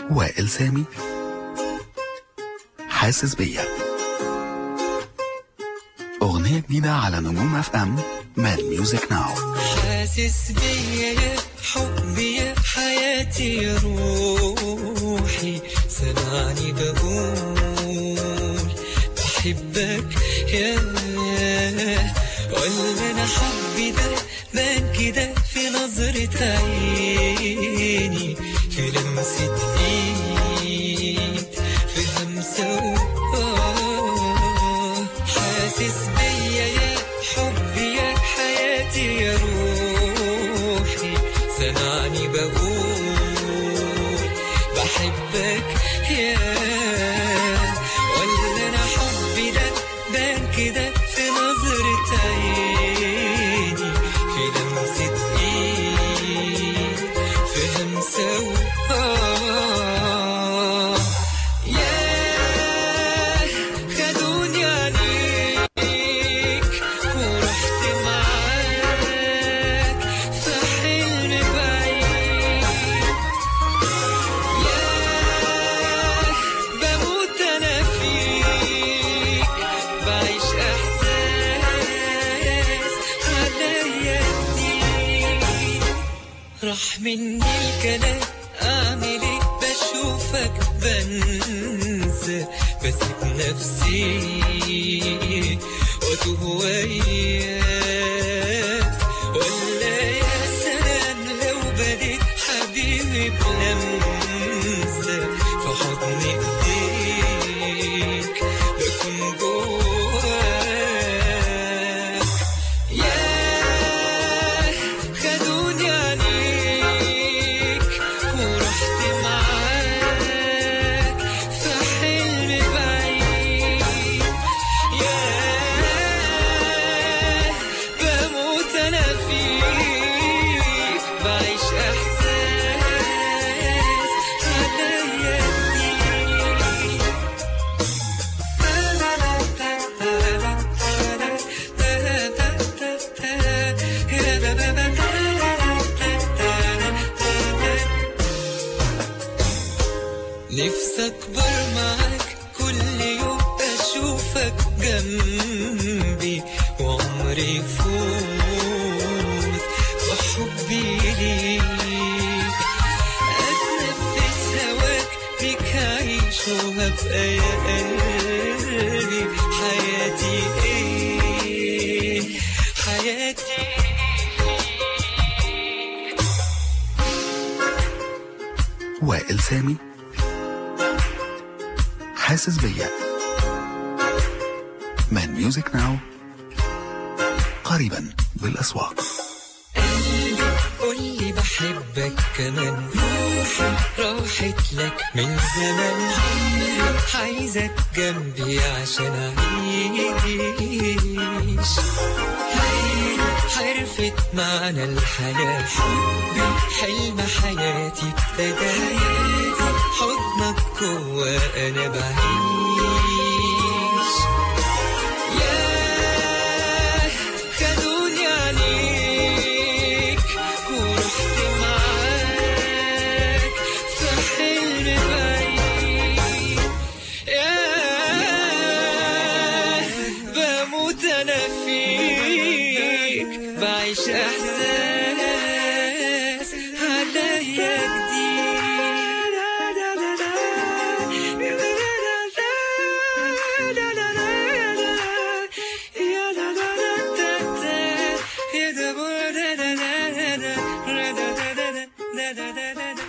وائل سامي حاسس بيا أغنية جديدة على نجوم اف ام من ميوزك ناو حاسس بيا يا حبي يا حياتي يا روحي سمعني بقول بحبك يا ولا انا حبي ده بان كده في نظرة عيني في لمسة ايد في همسة آه. حاسس بيا يا حبي يا حياتي يا روحي سمعني بقول بحبك يا ولا انا حبي ده بان كده في نظرة عيني في لمسة ايد في همسة آه. ياه خدوني عليك ورحت معاك في حلم بعيد ياه بموت انا فيك بعيش احساس عليا جديد راح مني الكلام اعمل ايه بشوفك بنسى بسيب نفسي واتوه وياك ولا يا سلام لو بديت حبيبي بلمسة في حضن ايديك بكون جواك ياه خدوني عليك ورحت معاك في حلم بعيد ياه بموت انا فيك بعيش احساس عليا جديد نفسي اكبر معاك كل يوم اشوفك جنبي وعمري يفوت وحبي ليك اتنفس هواك بيك هعيش وهبقى يا قلبي حياتي ايه حياتي وائل سامي حاسس بيا من ميوزك ناو قريبا بالأسواق قولي بحبك كمان روحي راحت لك من زمان عايزك جنبي عشان أعيش عرفت معنى الحياة حبي حلم حياتي ابتدى حضنك جوا أنا بعيش ياه خدوني عليك ورحت معاك في حلم بعيد ياه بموت انا فيك بعيش احساس عليا جديد